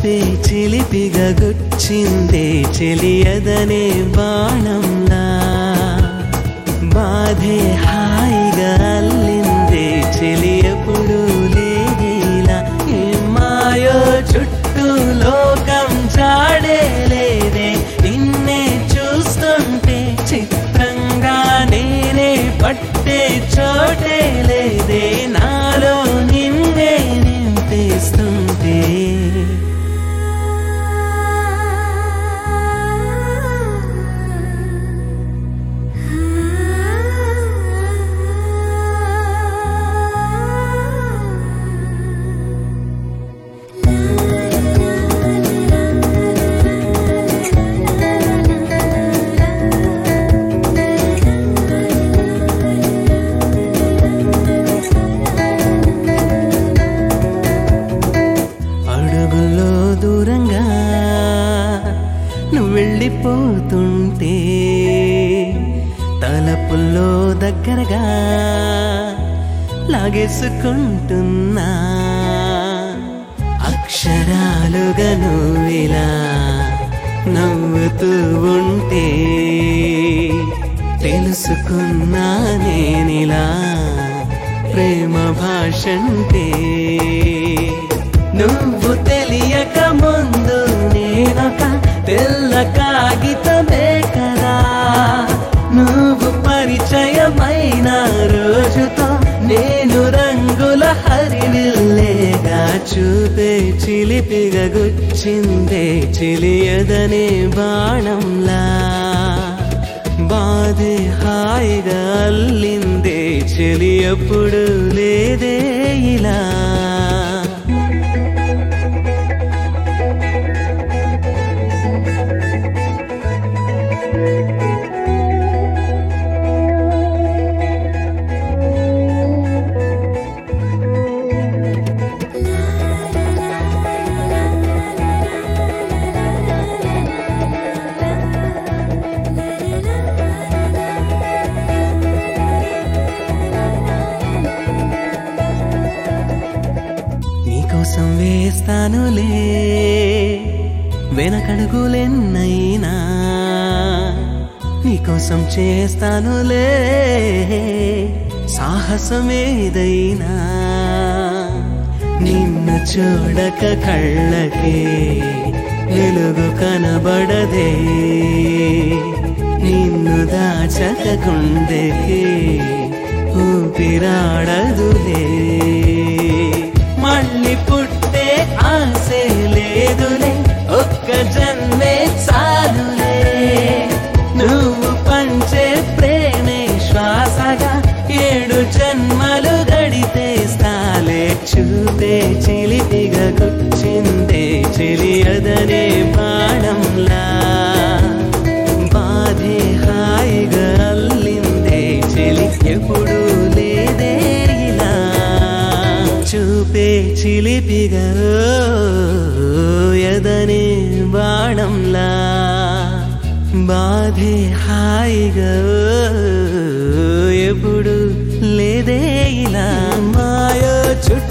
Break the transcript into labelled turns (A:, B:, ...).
A: చూపే చిలిపిగా గుచ్చిందే చెలియదనే బాణంలా బాధే హాయిగా అల్లిందే చెలియప్పుడు లేదేలా మాయో చుట్టూ లోకం చాడే లేదే నిన్నే చూస్తుంటే చిత్రంగా నేనే పట్టే చోటే లేదే నాలో నిన్నే నింపేస్తుంటే అడుగుల్లో దూరంగా నువ్వు వెళ్ళిపోతుంటే తలపుల్లో దగ్గరగా లాగేసుకుంటున్నా అక్షరాలుగా నువ్విలా నవ్వుతూ ఉంటే తెలుసుకున్నా నేనిలా ప్రేమ భాషంటే నువ్వు తెలియక ముందు నేనొక తెల్ల కాగితమే కదా నువ్వు పరిచయమైన రోజుతో నేను రంగుల హరివిల్లేగా చూపే చిలిపిగా గుచ్చిందే చిలియదనే బాణంలా బాధే హాయిగా అల్లిందే చెలి ఎప్పుడు లేదే ఇలా నీకోసం వేస్తానులే వెనకడుగులెన్నైనా నీకోసం చేస్తానులే సాహసమేదైనా నిన్ను చూడక కళ్ళకే వెలుగు కనబడదే నిన్ను దాచక గుండెకి ఊపిరాడదులే మళ్ళీ పుట్టే ఆసే లేదులే ఒక్క జన్మే చాలులే నువ్వు పంచే ప్రేమే శ్వాసగా ఏడు జన్మలు గడితే స్థాలే చూపే చిలిపిగా గుచ్చిందే చెలియదనే బాణంలా బాధే హాయిగా అల్లిందే చెలి ఎప్పుడు లేదే ఇలా చూపే చిలిపిగా ఎదనే బాణంలా బాధే హాయిగా ఎప్పుడు లేదే ఇలా మాయో చుట్టూ